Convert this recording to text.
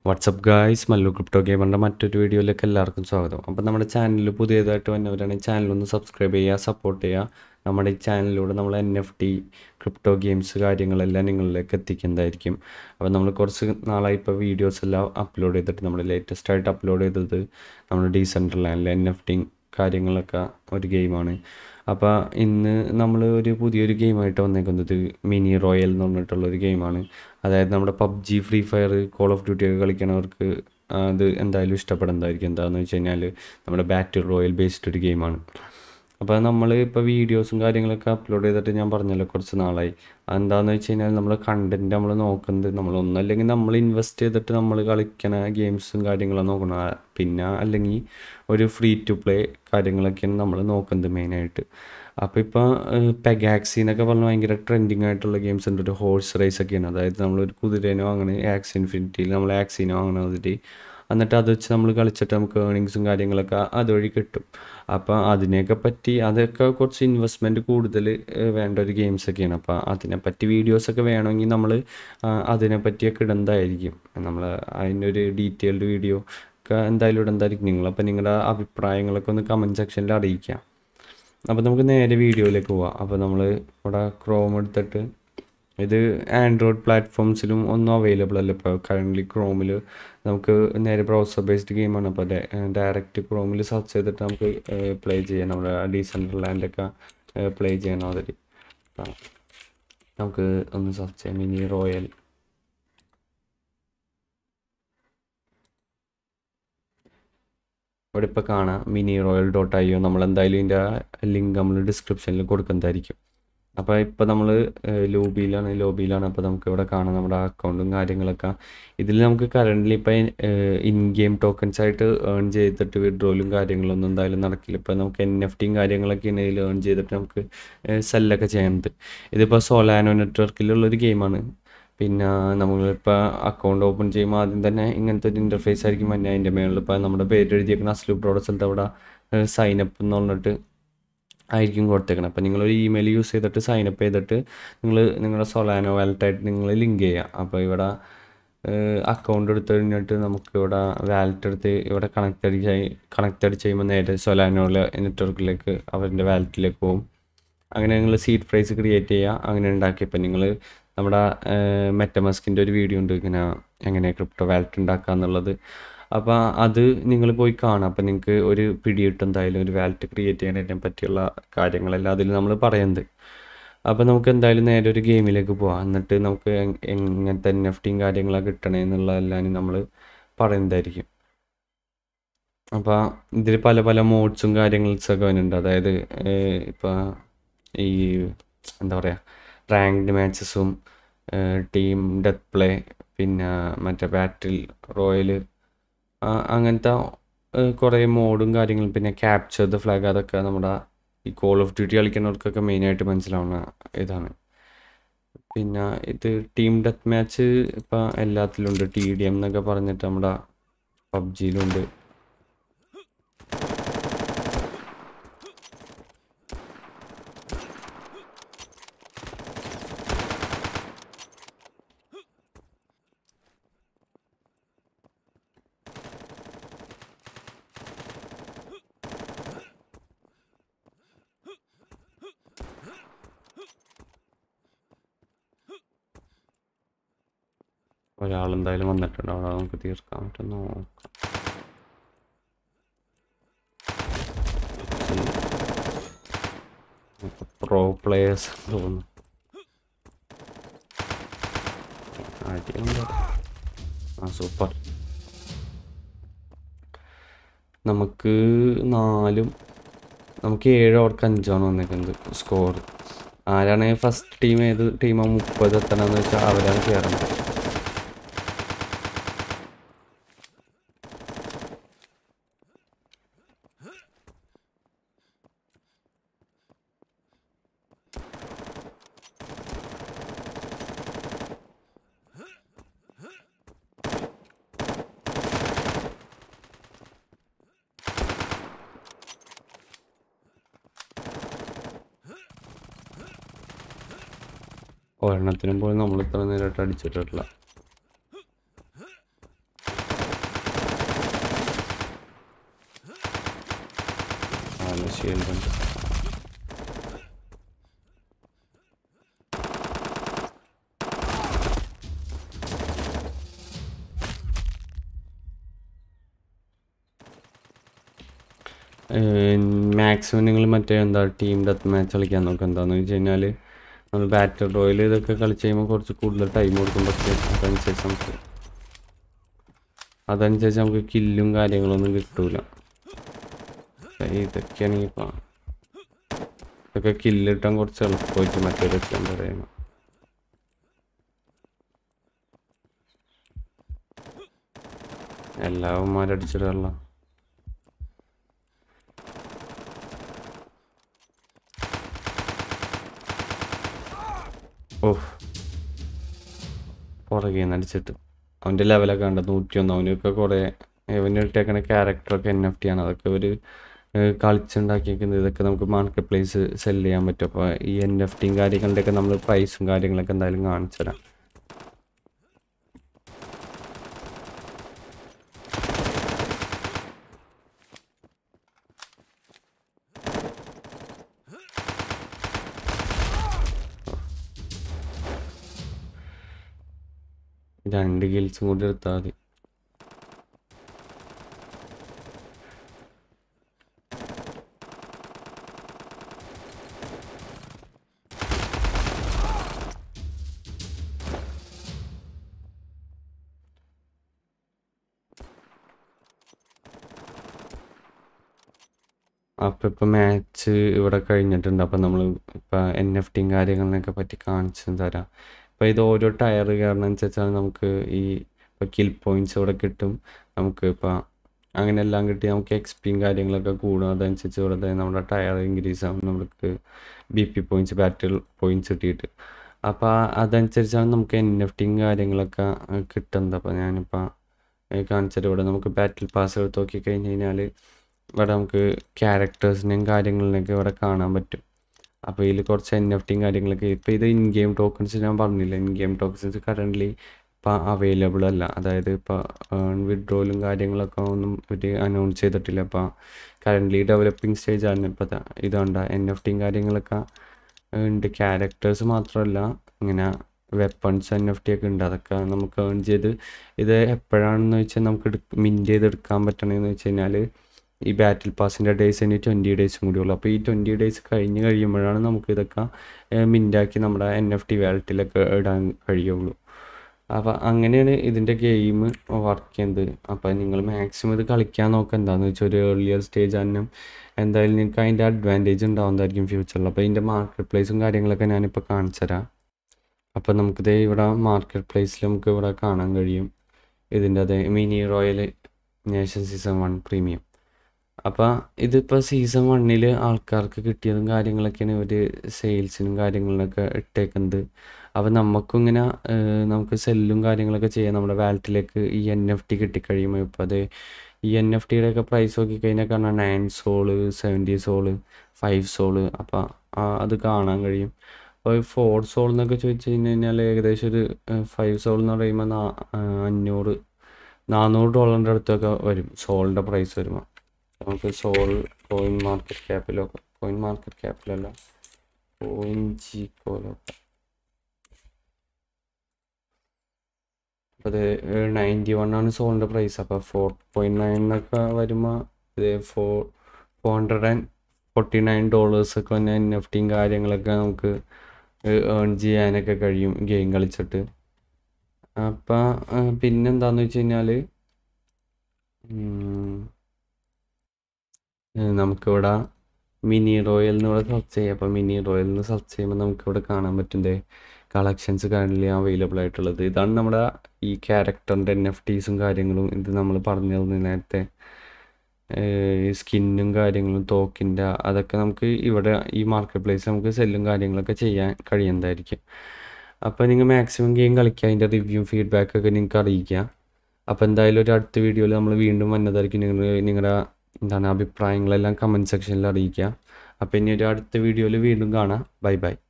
WhatsApp guys Mallu crypto ഗെയിമറിൻ്റെ മറ്റൊരു വീഡിയോയിലേക്ക് എല്ലാവർക്കും സ്വാഗതം അപ്പോൾ നമ്മുടെ ചാനൽ പുതിയതായിട്ട് വന്നവരാണെങ്കിൽ ചാനൽ ഒന്ന് സബ്സ്ക്രൈബ് ചെയ്യുക സപ്പോർട്ട് ചെയ്യുക നമ്മുടെ ഈ ചാനലിലൂടെ നമ്മൾ N F T crypto games കാര്യങ്ങളെല്ലാം നിങ്ങളിലേക്ക് എത്തിക്കുന്നതായിരിക്കും അപ്പോൾ നമ്മൾ കുറച്ച് നാളായി ഇപ്പോൾ വീഡിയോസ് എല്ലാം അപ്ലോഡ് ചെയ്തിട്ട് നമ്മൾ ലേറ്റസ്റ്റ് ആയിട്ട് അപ്ലോഡ് ചെയ്തത് നമ്മൾ ഡീസെൻട്രൽ ലാൻഡിൽ എൻ എഫ് ടി കാര്യങ്ങളൊക്കെ ഒരു ഗെയിമാണ് അപ്പോൾ ഇന്ന് നമ്മൾ ഒരു പുതിയൊരു ഗെയിമായിട്ട് വന്നേക്കുന്നത് മിനി റോയൽ എന്ന് പറഞ്ഞിട്ടുള്ള ഒരു ഗെയിമാണ് അതായത് നമ്മുടെ PUBG free fire call of duty ഒക്കെ കളിക്കണവർക്ക് അത് എന്തായാലും ഇഷ്ടപ്പെടുന്നതായിരിക്കും എന്താണെന്ന് വെച്ച് കഴിഞ്ഞാൽ നമ്മുടെ ബാറ്റിൽ റോയൽ ബേസ്ഡ് ഒരു ഗെയിമാണ് അപ്പോൾ നമ്മൾ ഇപ്പോൾ വീഡിയോസും കാര്യങ്ങളൊക്കെ അപ്ലോഡ് ചെയ്തിട്ട് ഞാൻ പറഞ്ഞല്ലോ കുറച്ച് നാളായി എന്താണെന്ന് വെച്ച് കഴിഞ്ഞാൽ നമ്മൾ കണ്ടൻറ്റ് നമ്മൾ നോക്കുന്നത് നമ്മൾ ഒന്നല്ലെങ്കിൽ നമ്മൾ ഇൻവെസ്റ്റ് ചെയ്തിട്ട് നമ്മൾ കളിക്കണ ഗെയിംസും കാര്യങ്ങളും നോക്കണം ആ, പിന്നെ അല്ലെങ്കിൽ ഒരു ഫ്രീ ടു പ്ലേ കാര്യങ്ങളൊക്കെയാണ് നമ്മൾ നോക്കുന്നത് മെയിനായിട്ട് അപ്പോൾ ഇപ്പോൾ പെഗാക്സി എന്നൊക്കെ പറഞ്ഞാൽ ഭയങ്കര ട്രെൻഡിങ് ആയിട്ടുള്ള ഗെയിംസ് ഉണ്ട് ഒരു ഹോഴ്സ് റേസ് ഒക്കെയാണ് അതായത് നമ്മളൊരു കുതിരേനെ വാങ്ങണ ആക്സ് ഇൻഫിനിറ്റിയിൽ നമ്മൾ ആക്സിനെ വാങ്ങണതിൽ എന്നിട്ട് അത് വെച്ച് നമ്മൾ കളിച്ചിട്ട് നമുക്ക് ഏണിങ്സും കാര്യങ്ങളൊക്കെ അതുവഴി കിട്ടും അപ്പോൾ അതിനെയൊക്കെ പറ്റി അതൊക്കെ കുറച്ച് ഇൻവെസ്റ്റ്മെൻറ്റ് കൂടുതൽ ഏഹ്, വേണ്ട ഒരു ഗെയിംസ് ഒക്കെയാണ് അപ്പോൾ അതിനെപ്പറ്റി വീഡിയോസൊക്കെ വേണമെങ്കിൽ നമ്മൾ അതിനെ പറ്റിയൊക്കെ ഇടുന്നതായിരിക്കും നമ്മൾ അതിനൊരു ഡീറ്റെയിൽഡ് വീഡിയോ ഒക്കെ എന്തായാലും ഇടുന്നതായിരിക്കും നിങ്ങളപ്പോൾ നിങ്ങളുടെ അഭിപ്രായങ്ങളൊക്കെ ഒന്ന് കമൻറ്റ് സെക്ഷനിൽ അറിയിക്കാം അപ്പോൾ നമുക്ക് നേരെ വീഡിയോയിലേക്ക് പോവാം അപ്പോൾ നമ്മൾ ഇവിടെ ക്രോം എടുത്തിട്ട് ഇത് ആൻഡ്രോയിഡ് പ്ലാറ്റ്ഫോംസിലും ഒന്നും അവൈലബിൾ അല്ല ഇപ്പോൾ കറൻ്റ്ലി ക്രോമിൽ നമുക്ക് നേരെ ബ്രൗസർ ബേസ്ഡ് ഗെയിമാണ് അപ്പോൾ ഡയറക്റ്റ് ക്രോമിൽ സെർച്ച് ചെയ്തിട്ട് നമുക്ക് പ്ലേ ചെയ്യാം നമ്മുടെ ഡീസെൻട്രൽ ലാൻഡൊക്കെ പ്ലേ ചെയ്യണം അതിൽ നമുക്ക് ഒന്ന് സെർച്ച് ചെയ്യാം മിനി റോയൽ ഇവിടെ ഇപ്പോൾ കാണാം Mini Royale dot I O നമ്മൾ എന്തായാലും ഇതിൻ്റെ ലിങ്ക് നമ്മൾ ഡിസ്ക്രിപ്ഷനിൽ കൊടുക്കുന്നതായിരിക്കും അപ്പോൾ ഇപ്പോൾ നമ്മൾ ലോബിയിലാണ് ലോബിയിലാണ് അപ്പോൾ നമുക്ക് ഇവിടെ കാണാം നമ്മുടെ അക്കൗണ്ടും കാര്യങ്ങളൊക്കെ ഇതിൽ നമുക്ക് കറൻ്റ്ലി ഇപ്പോൾ ഇൻ ഗെയിം ടോക്കൺസ് ആയിട്ട് ഏൺ ചെയ്തിട്ട് വിഡ്രോലും കാര്യങ്ങളൊന്നും എന്തായാലും നടക്കില്ല ഇപ്പോൾ നമുക്ക് എൻ എഫ് ടിയും കാര്യങ്ങളൊക്കെയാണ് ഇതിൽ ഏൺ ചെയ്തിട്ട് നമുക്ക് സെല്ലൊക്കെ ചെയ്യുന്നത് ഇതിപ്പോൾ സോലാനോ നെറ്റ്വർക്കിലുള്ളൊരു ഗെയിമാണ് പിന്നെ നമ്മളിപ്പോൾ അക്കൗണ്ട് ഓപ്പൺ ചെയ്യുമ്പോൾ ആദ്യം തന്നെ ഇങ്ങനത്തെ ഒരു ഇൻ്റർഫേസ് ആയിരിക്കും തന്നെ അതിൻ്റെ മേളിൽ ഇപ്പോൾ നമ്മുടെ പേര് എഴുതിയേക്കുന്ന അസ്ലു പ്രോടെ സ്ഥലത്ത് അവിടെ സൈൻ അപ്പ് എന്ന് പറഞ്ഞിട്ട് ആയിരിക്കും കൊടുത്തേക്കണം അപ്പോൾ നിങ്ങളൊരു ഇമെയിൽ യൂസ് ചെയ്തിട്ട് സൈൻ അപ്പ് ചെയ്തിട്ട് നിങ്ങൾ നിങ്ങളുടെ സൊലാനോ വാലറ്റായിട്ട് നിങ്ങൾ ലിങ്ക് ചെയ്യുക അപ്പോൾ ഇവിടെ അക്കൗണ്ട് എടുത്ത് കഴിഞ്ഞിട്ട് നമുക്ക് ഇവിടെ വാലറ്റ് എടുത്ത് ഇവിടെ കണക്ട് അടിച്ച് കണക്ട് അടിച്ച് ചെയ്യുമ്പോൾ നേരെ സൊലാനോയിലെ നെറ്റ്വർക്കിലേക്ക് അവരുടെ വാലറ്റിലേക്ക് പോകും അങ്ങനെ നിങ്ങൾ സീറ്റ് പ്രൈസ് ക്രിയേറ്റ് ചെയ്യുക അങ്ങനെ ഉണ്ടാക്കിയപ്പോൾ നിങ്ങൾ നമ്മുടെ മെറ്റമസ്കിൻ്റെ ഒരു വീഡിയോ ഉണ്ട് ഇങ്ങനെ എങ്ങനെ ക്രിപ്റ്റോ വാലറ്റ് ഉണ്ടാക്കുക എന്നുള്ളത് അപ്പോൾ അത് നിങ്ങൾ പോയി കാണാം അപ്പോൾ നിങ്ങൾക്ക് ഒരു പിടി കിട്ടും എന്തായാലും ഒരു വാലറ്റ് ക്രിയേറ്റ് ചെയ്യുന്നതിനെ പറ്റിയുള്ള കാര്യങ്ങളെല്ലാം അതിൽ നമ്മൾ പറയുന്നത് അപ്പോൾ നമുക്ക് എന്തായാലും നേരെ ഒരു ഗെയിമിലേക്ക് പോവാം എന്നിട്ട് നമുക്ക് എങ്- എങ്ങനത്തെ എൻ എഫ് ടിയും കാര്യങ്ങളൊക്കെ കിട്ടണേ എന്നുള്ളതെല്ലാം നമ്മൾ പറയുന്നതായിരിക്കും അപ്പോൾ ഇതിൽ പല പല മോഡ്സും കാര്യങ്ങളൊക്കെ വരുന്നുണ്ട് അതായത് ഇപ്പോൾ ഈ എന്താ പറയുക റാങ്ക്ഡ് മാച്ചസും ടീം ഡെത്ത് പ്ലേ പിന്നെ മറ്റേ ബാറ്റിൽ റോയൽ അങ്ങനത്തെ കുറേ മോഡും കാര്യങ്ങളും പിന്നെ ക്യാപ്ചർ ദ ഫ്ലാഗ് അതൊക്കെ നമ്മുടെ ഈ കോൾ ഓഫ് ഡ്യൂട്ടി കളിക്കുന്നവർക്കൊക്കെ മെയിനായിട്ട് മനസ്സിലാവുന്ന ഇതാണ് പിന്നെ ഇത് ടീം ഡെത്ത് മാച്ച് ഇപ്പം എല്ലാത്തിലും ഉണ്ട് ടി ഡി എം എന്നൊക്കെ പറഞ്ഞിട്ട് നമ്മുടെ പബ്ജിയിലുണ്ട് ഒരാളെന്തായാലും വന്നിട്ടുണ്ട് അവിടെ നമുക്ക് തീർക്കാൻ പറ്റും നോക്കാം പ്രോ പ്ലേയേഴ്സ് തോന്നുന്നു അടിയുണ്ട് ആ സൂപ്പർ നമുക്ക് നാലും നമുക്ക് ഏഴ് ഓർക്ക് അഞ്ചാണ് വന്നിരിക്കുന്നത് സ്കോർ ആരാണ് ഫസ്റ്റ് ടീം ഏത് ടീമാണ് മുപ്പത് എത്തണമെന്ന് വെച്ചാൽ അവരാണ് കയറേണ്ടത് ഒരെണ്ണത്തിനും പോലും നമ്മൾ ഇത്ര നേരമായിട്ട് അടിച്ചിട്ടില്ല നല്ല ഷീൽഡ് ഉണ്ട് മാക്സിമം നിങ്ങൾ മറ്റേ എന്താ ടീം ഡെത്ത് മാച്ച് കളിക്കാൻ നോക്കുക എന്താണെന്ന് വെച്ച് കഴിഞ്ഞാൽ നമ്മൾ ബാറ്റർ റോയൽ ഇതൊക്കെ കളിച്ച് കഴിയുമ്പോൾ കുറച്ച് കൂടുതൽ ടൈം കൊടുക്കും പക്ഷേ അതനുസരിച്ച് നമുക്ക് അതനുസരിച്ച് നമുക്ക് കില്ലും കാര്യങ്ങളൊന്നും കിട്ടൂല ഇതൊക്കെയാണെങ്കിൽ ഇപ്പം ഇതൊക്കെ കില്ല് കിട്ടാൻ കുറച്ച് എളുപ്പമായിട്ട് മറ്റേതൊക്കെ എന്താ പറയുക എല്ലാവന്മാരടിച്ചിടല്ല ഓഹ് പുറകെ നിന്ന് അടിച്ചിട്ട് അവൻ്റെ ലെവലൊക്കെ കണ്ട നൂറ്റിയൊന്ന് അവനൊക്കെ കുറേ അവന് ഇട്ടേക്കണ ക്യാരക്ടറൊക്കെ എൻ എഫ് ടി ആണ് അതൊക്കെ ഒരു കളിച്ചുണ്ടാക്കിയിരിക്കുന്നത് ഇതൊക്കെ നമുക്ക് മാർക്കറ്റ് പ്ലേസ് സെല് ചെയ്യാൻ പറ്റും അപ്പോൾ ഈ എൻ എഫ് ടിയും കാര്യങ്ങളുടെയൊക്കെ നമ്മൾ പ്രൈസും കാര്യങ്ങളൊക്കെ എന്തായാലും കാണിച്ചു തരാം രണ്ട് ഗിൽസും കൂടി എടുത്താൽ മതി അപ്പം ഇപ്പം മാച്ച് ഇവിടെ കഴിഞ്ഞിട്ടുണ്ട് അപ്പം നമ്മൾ ഇപ്പം എൻ എഫ് ടിയും കാര്യങ്ങളിനൊക്കെ പറ്റി കാണിച്ചു തരാം അപ്പോൾ ഇത് ഓരോ ടയർ കാരണം അനുസരിച്ചാണ് നമുക്ക് ഈ ഇപ്പോൾ കിൽ പോയിന്റ്സ് ഇവിടെ കിട്ടും നമുക്ക് ഇപ്പോൾ അങ്ങനെ എല്ലാം കിട്ടി നമുക്ക് എക്സ്പിയും കാര്യങ്ങളൊക്കെ കൂടും അതനുസരിച്ച് ഇവിടെ നമ്മുടെ ടയർ ഇൻക്രീസ് ആവും നമുക്ക് B P points battle points കിട്ടിയിട്ട് അപ്പോൾ അതനുസരിച്ചാണ് നമുക്ക് എൻ എഫ് ടിയും കാര്യങ്ങളൊക്കെ കിട്ടുന്നത് അപ്പോൾ ഞാനിപ്പോൾ കാണിച്ചിട്ട് ഇവിടെ നമുക്ക് ബാറ്റിൽ പാസ് എടുത്ത് നോക്കി കഴിഞ്ഞ് കഴിഞ്ഞാൽ ഇവിടെ നമുക്ക് ക്യാരക്ടേഴ്സിനെയും കാര്യങ്ങളിനൊക്കെ ഇവിടെ കാണാൻ പറ്റും അപ്പോൾ ഇതിൽ കുറച്ച് എൻ എഫ് ടിയും കാര്യങ്ങളൊക്കെ ഇപ്പോൾ ഇത് ഇൻ ഗെയിം ടോക്കൺസ് ഞാൻ പറഞ്ഞില്ല ഇൻ ഗെയിം ടോക്കൺസ് കറൻ്റ്ലി ഇപ്പോൾ അവൈലബിൾ അല്ല അതായത് ഇപ്പോൾ വിഡ്രോയിലും കാര്യങ്ങളൊക്കെ ഒന്നും ഒരു അനൗൺസ് ചെയ്തിട്ടില്ല അപ്പോൾ കറൻ്റ്ലി ഡെവലപ്പിംഗ് സ്റ്റേജ് ആണ് ഇപ്പോൾ ഇതുണ്ട് എൻ എഫ് ടിയും കാര്യങ്ങളൊക്കെ ഉണ്ട് ക്യാരക്ടേഴ്സ് മാത്രമല്ല ഇങ്ങനെ വെപ്പൺസ് എൻ എഫ് ടി ഒക്കെ ഉണ്ട് അതൊക്കെ നമുക്ക് ഏൺ ചെയ്ത് ഇത് എപ്പോഴാണെന്ന് വെച്ചാൽ നമുക്ക് മിൻറ്റ് ചെയ്ത് എടുക്കാൻ പറ്റണമെന്ന് വെച്ച് കഴിഞ്ഞാൽ ഈ ബാറ്റിൽ പാസിൻ്റെ ഡേയ്സ് ഇനി ട്വൻറ്റി ഡേയ്സും കൂടി ഉള്ളൂ അപ്പോൾ ഈ ട്വൻറ്റി ഡേയ്സ് കഴിഞ്ഞ് കഴിയുമ്പോഴാണ് നമുക്ക് ഇതൊക്കെ മിൻറ്റാക്കി നമ്മുടെ എൻ എഫ് ടി വാലറ്റിലൊക്കെ ഇടാൻ കഴിയുള്ളൂ അപ്പോൾ അങ്ങനെയാണ് ഇതിൻ്റെ ഗെയിം വർക്ക് ചെയ്യുന്നത് അപ്പോൾ നിങ്ങൾ മാക്സിമം ഇത് കളിക്കാൻ നോക്കുക എന്താണെന്ന് വെച്ചാൽ ഒരു ഏർലിയർ സ്റ്റേജ് തന്നെ എന്തായാലും നിങ്ങൾക്ക് അതിൻ്റെ അഡ്വാൻറ്റേജ് ഉണ്ടാവുന്നതായിരിക്കും ഫ്യൂച്ചറിൽ അപ്പോൾ ഇതിൻ്റെ മാർക്കറ്റ് പ്ലേസും കാര്യങ്ങളൊക്കെ ഞാനിപ്പോൾ കാണിച്ചു തരാം അപ്പോൾ നമുക്കിത് ഇവിടെ മാർക്കറ്റ് പ്ലേസിൽ നമുക്ക് ഇവിടെ കാണാൻ കഴിയും ഇതിൻ്റെ അതേ Mini Royale Nation season one premium അപ്പോൾ ഇതിപ്പോൾ സീസൺ വണ്ണിൽ ആൾക്കാർക്ക് കിട്ടിയതും കാര്യങ്ങളൊക്കെയാണ് ഒരു സെയിൽസിനും കാര്യങ്ങളിലൊക്കെ ഇട്ടേക്കുന്നത് അപ്പോൾ നമുക്കും ഇങ്ങനെ നമുക്ക് സെല്ലും കാര്യങ്ങളൊക്കെ ചെയ്യാം നമ്മുടെ വാലറ്റിലേക്ക് ഈ എൻ എഫ് ടി കിട്ടിക്കഴിയുമ്പോൾ ഇപ്പോൾ അത് ഈ എൻ എഫ് ടിയുടെ ഒക്കെ പ്രൈസ് നോക്കിക്കഴിഞ്ഞാൽ കാണാം nine SOL seventy SOL five SOL അപ്പോൾ അത് കാണാൻ കഴിയും അപ്പോൾ ഫോർ സോൾ എന്നൊക്കെ ചോദിച്ചു കഴിഞ്ഞ് കഴിഞ്ഞാൽ ഏകദേശം ഒരു ഫൈവ് സോൾ എന്ന് പറയുമ്പോൾ അഞ്ഞൂറ് നാനൂറ് ഡോളറിൻ്റെ അടുത്തൊക്കെ വരും സോളിൻ്റെ പ്രൈസ് വരുമ്പോൾ നമുക്ക് സോൾ കോയിൻ മാർക്കറ്റ് ക്യാപ്പിലൊക്കെ കോയിൻ മാർക്കറ്റ് ക്യാപ്പിലല്ല കോയിൻ ജീക്കോലൊക്കെ അപ്പോൾ അത് നയൻറ്റി വൺ ആണ് സോളിൻ്റെ പ്രൈസ് അപ്പോൾ ഫോർ പോയിൻറ്റ് നയനൊക്കെ വരുമ്പോൾ ഇത് four four hundred and forty nine ഡോളേഴ്സൊക്കെ തന്നെ എൻ എഫ് ടിയും കാര്യങ്ങളൊക്കെ നമുക്ക് ഏൺ ചെയ്യാനൊക്കെ കഴിയും ഗെയിം കളിച്ചിട്ട് അപ്പം പിന്നെന്താണെന്ന് വെച്ച് കഴിഞ്ഞാൽ നമുക്കിവിടെ മിനി റോയൽ എന്ന് ഇവിടെ സെർച്ച് ചെയ്യാം അപ്പോൾ മിനി റോയൽ എന്ന് സെർച്ച് ചെയ്യുമ്പോൾ നമുക്കിവിടെ കാണാൻ പറ്റുന്നത് കളക്ഷൻസ് കറൻ്റ് അവൈലബിൾ ആയിട്ടുള്ളത് ഇതാണ് നമ്മുടെ ഈ ക്യാരക്ടറിൻ്റെ എൻ എഫ് ടീസും കാര്യങ്ങളും ഇത് നമ്മൾ പറഞ്ഞു തന്നു നേരത്തെ സ്കിന്നും കാര്യങ്ങളും തോക്കിൻ്റെ അതൊക്കെ നമുക്ക് ഇവിടെ ഈ മാർക്കറ്റ് പ്ലേസ് നമുക്ക് സെല്ലും കാര്യങ്ങളൊക്കെ ചെയ്യാൻ കഴിയുന്നതായിരിക്കും അപ്പോൾ നിങ്ങൾ മാക്സിമം ഗെയിം കളിക്കുക അതിൻ്റെ റിവ്യൂ ഫീഡ്ബാക്കൊക്കെ നിങ്ങൾക്ക് അറിയിക്കുക അപ്പോൾ എന്തായാലും ഒരു അടുത്ത വീഡിയോയിൽ നമ്മൾ വീണ്ടും വന്നതായിരിക്കും നിങ്ങൾ നിങ്ങളുടെ എന്താണ് അഭിപ്രായങ്ങളെല്ലാം കമൻറ്റ് സെക്ഷനിൽ അറിയിക്കുക അപ്പോൾ ഇനി ഒരു അടുത്ത വീഡിയോയിൽ വീണ്ടും കാണാം ബൈ ബൈ